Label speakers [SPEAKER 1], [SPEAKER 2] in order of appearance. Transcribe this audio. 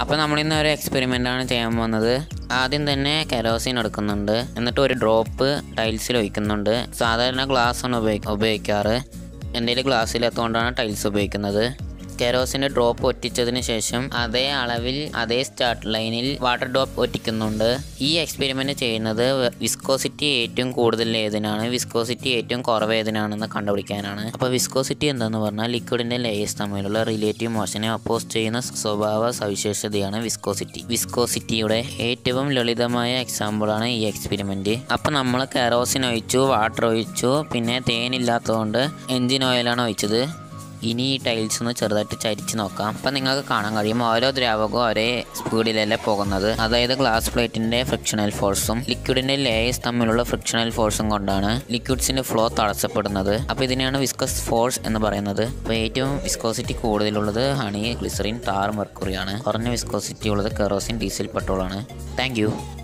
[SPEAKER 1] അപ്പോൾ നമ്മളിന്ന് ഒരു എക്സ്പെരിമെൻ്റ് ആണ് ചെയ്യാൻ പോകുന്നത് ആദ്യം തന്നെ കെരോസിൻ എടുക്കുന്നുണ്ട് എന്നിട്ട് ഒരു ഡ്രോപ്പ് ടൈൽസിൽ ഒഴിക്കുന്നുണ്ട് സാധാരണ ഗ്ലാസ് ആണ് ഉപയോഗി ഉപയോഗിക്കാറ് എൻ്റെ ഗ്ലാസ് ഇല്ലാത്തതുകൊണ്ടാണ് ടൈൽസ് ഉപയോഗിക്കുന്നത് കെരോസിൻ്റെ ഡ്രോപ്പ് ഒറ്റിച്ചതിന് ശേഷം അതേ അളവിൽ അതേ സ്റ്റാർട്ട് ലൈനിൽ വാട്ടർ ഡ്രോപ്പ് ഒറ്റിക്കുന്നുണ്ട് ഈ എക്സ്പെരിമെൻറ്റ് ചെയ്യുന്നത് വിസ്കോസിറ്റി ഏറ്റവും കൂടുതൽ ഏതിനാണ് വിസ്കോസിറ്റി ഏറ്റവും കുറവ് ഏതിനാണെന്ന് കണ്ടുപിടിക്കാനാണ് അപ്പോൾ വിസ്കോസിറ്റി എന്താന്ന് പറഞ്ഞാൽ ലിക്വിഡിൻ്റെ ലേയേഴ്സ് തമ്മിലുള്ള റിലേറ്റീവ് മോഷനെ അപ്പോസ് ചെയ്യുന്ന സ്വഭാവ സവിശേഷതയാണ് വിസ്കോസിറ്റി വിസ്കോസിറ്റിയുടെ ഏറ്റവും ലളിതമായ എക്സാമ്പിളാണ് ഈ എക്സ്പെരിമെൻറ്റ് അപ്പോൾ നമ്മൾ കെറോസിൻ ഒഴിച്ചു വാട്ടർ ഒഴിച്ചു പിന്നെ തേനില്ലാത്തതുകൊണ്ട് എൻജിൻ ഓയിലാണ് ഒഴിച്ചത് ഇനി ഈ ടൈൽസ് ഒന്ന് ചെറുതായിട്ട് ചരിച്ച് നോക്കാം അപ്പം നിങ്ങൾക്ക് കാണാൻ കഴിയും ഓരോ ദ്രാവകവും ഒരേ സ്പീഡിലല്ലേ പോകുന്നത് അതായത് ഗ്ലാസ് പ്ലേറ്റിന്റെ ഫ്രിക്ഷണൽ ഫോഴ്സും ലിക്വിഡിന്റെ ലേയേഴ്സ് തമ്മിലുള്ള ഫ്രിക്ഷണൽ ഫോഴ്സും കൊണ്ടാണ് ലിക്വിഡ്സിന്റെ ഫ്ലോ തടസ്സപ്പെടുന്നത് അപ്പോൾ ഇതിനെയാണ് വിസ്കസ് ഫോഴ്സ് എന്ന് പറയുന്നത് അപ്പോൾ ഏറ്റവും വിസ്കോസിറ്റി കൂടുതലുള്ളത് ഹണി ഗ്ലിസറിൻ ടാർ മെർക്കുറിയാണ് കുറഞ്ഞ വിസ്കോസിറ്റി ഉള്ളത് കെറോസിൻ ഡീസൽ പെട്രോളാണ് താങ്ക്